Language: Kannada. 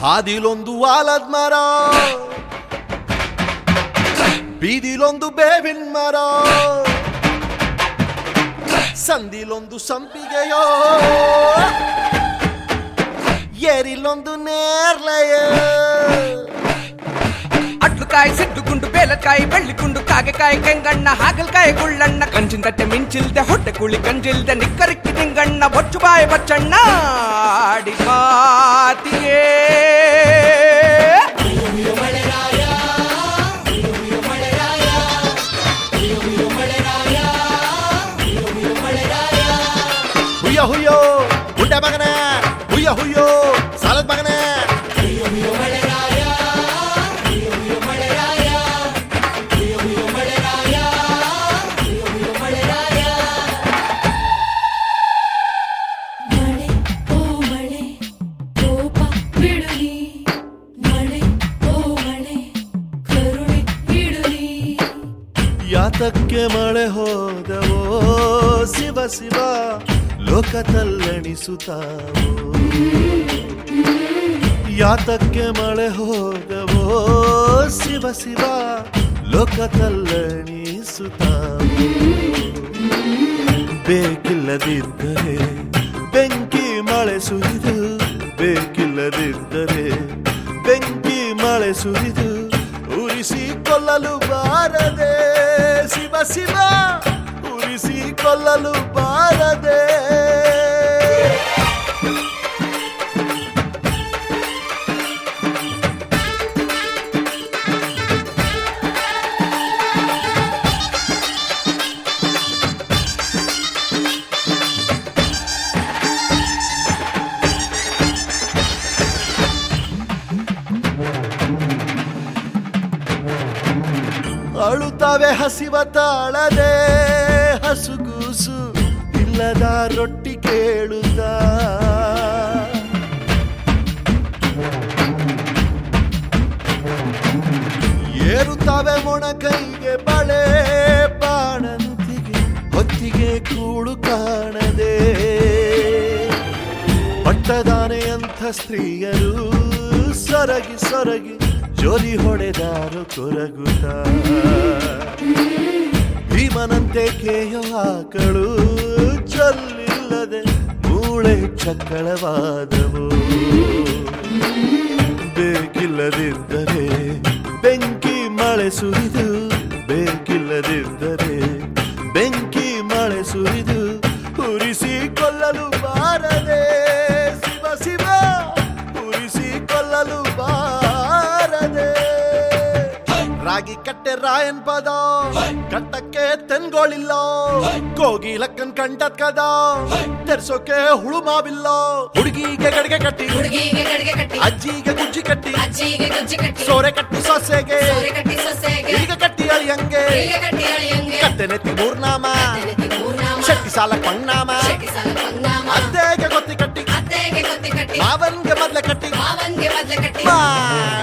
ಹಾದಿಲೊಂದು ಆಲದ ಮರ ಬೀದಿಲೊಂದು ಬೇವಿನ ಮರ ಸಂದಿಲೊಂದು ಸಂಪಿಗೆಯೋ ಏರಿಲೊಂದು ನೇರ್ಲೆಯ ಅಟ್ಲುಕಾಯಿ ಸಿಡ್ಡುಗುಂಡು ಬೇಲಕಾಯಿ ಬೆಳ್ಳಿಗುಂಡು ಕಾಗೆಕಾಯಿ ಕೆಂಗಣ್ಣ ಹಾಗಲ್ಕಾಯಿ ಗುಳ್ಳಣ್ಣ ಕಂಚಿಂದಟ್ಟೆ ಮಿಂಚಿಲ್ದೆ ಹೊಟ್ಟೆ ಕುಳಿ ಕಂಜಿಲ್ದೆ ನಿಕ್ಕರಿಕ್ಕಿ ನಿಂಗಣ್ಣ ಬೊಚ್ಚು ಬಾಯಿ ಬಚ್ಚಣ್ಣ ಆಡಿ ಮಾತಿಗೆ ಹುಯ್ಯ ಹುಯ್ಯೋ ಗುಡ್ಡ ಮಗನ ಹುಯ್ಯ ಹುಯ್ಯೋ ಸಾಲದ ಮಗನ ಮಳೆ ಓ ಮಳೆ ಕೋಪ ಬಿಡುನಿ ಮಳೆ ಓ ಮಳೆ ಕರುಣೆ ಬಿಡುನಿ ಯಾತಕ್ಕೆ ಮಳೆ ಹೋದವೋ ಶಿವ ಶಿವ ಲೋಕ ತಲ್ಲಣಿಸುತ್ತಾವೋ ಯಾತಕ್ಕೆ ಮಳೆ ಹೋದವೋ ಶಿವ ಶಿವ ಲೋಕ ತಲ್ಲಣಿಸುತ್ತಾವೋ ಬೇಕಿಲ್ಲದಿದ್ದರೆ ಬೆಂಕಿ ಮಳೆ ಸುರಿದು ಬೇಕಿಲ್ಲದಿದ್ದರೆ ಬೆಂಕಿ ಮಳೆ ಸುರಿದು ಉರಿಸಿ ಕೊಲ್ಲಲು ಬಾರದೆ ಶಿವ ಶಿವ ಉರಿಸಿ ಕೊಲ್ಲಲು ಬಾರದೆ ಅಳುತ್ತವೆ ಹಸಿವ ತಾಳದೆ ಹಸುಗೂಸು ಇಲ್ಲದ ರೊಟ್ಟಿ ಕೇಳುತ್ತ ಏರುತ್ತವೆ ಮೊಣಕೈಗೆ ಬಳೆ ಬಾಣಂತಿಗೆ ಹೊತ್ತಿಗೆ ಕೂಳು ಕಾಣದೆ ಪಟ್ಟದಾನೆಯಂಥ ಸ್ತ್ರೀಯರು ಸೊರಗಿ ಸೊರಗಿ ಜೋಲಿ ಹೊಡೆದಾರು ಕೊರಗುತ್ತ ಭೀಮನಂತೆ ಕೇಯೋ ಆಕಳು ಚಲ್ಲಿಲ್ಲದೆ ಮೂಳೆ ಚಕ್ಕಳವಾದವು ಬೇಕಿಲ್ಲದಿದ್ದರೆ ಬೆಂಕಿ ಮಳೆ ಸುರಿದು ಬೇಕಿಲ್ಲದಿದ್ದರೆ ಬೆಂಕಿ ಮಳೆ ಸುರಿದು ಉರಿಸಿ ಕೊಲ್ಲಲು ಬಾರದೆ ಶಿವ ಶಿವ ಉರಿಸಿ ಕೊಲ್ಲಲು ಬಾರದೆ ರಾಗಿ ಕಟ್ಟೆ ರಾಯನ್ ಪದ ಕಟ್ಟಕ್ಕೆ ತೆನ್ಗೋಳಿಲ್ಲ ಕೋಗಿಲಕ್ಕನ್ ಕಂಟತ್ ಕದ ತೆರ್ಸೋಕೆ ಹುಳು ಮಾವಿಲ್ಲ ಹುಡುಗಿಗೆ ಗಡಿಗೆ ಕಟ್ಟಿ ಹುಡುಗಿಗೆ ಗಡಿಗೆ ಕಟ್ಟಿ ಅಜ್ಜಿಗೆ ಗುಜ್ಜಿ ಕಟ್ಟಿ ಅಜ್ಜಿಗೆ ಗುಜ್ಜಿ ಕಟ್ಟಿ ಸೋರೆ ಕಟ್ಟಿ ಸೊಸೆಗೆ ಸೋರೆ ಕಟ್ಟಿ ಸೊಸೆಗೆ ಈಗ ಕಟ್ಟಿ ಅಳಿಯಂಗೆ ಈಗ ಕಟ್ಟಿ ಅಳಿಯಂಗೆ ಕಟ್ಟೆ ನೆತ್ತಿ ಮೂರ್ನಾಮ ನೆತ್ತಿ ಮೂರ್ನಾಮ ಶೆಟ್ಟಿ ಸಾಲ ಪಣ್ಣಾಮ ಶೆಟ್ಟಿ ಸಾಲ ಪಂಗ್ನಾಮ ಅದ್ದೆಗೆ ಗೊತ್ತಿ ಕಟ್ಟಿ ಅತ್ತೆಗೆ ಗೊತ್ತಿ ಕಟ್ಟಿ ಮಾವನ್ಗೆ ಮೊದ್ಲೆ ಕಟ್ಟಿ ಮಾವನ್ಗೆ ಬದ್ಲೆ ಕಟ್ಟಿ ಬಾ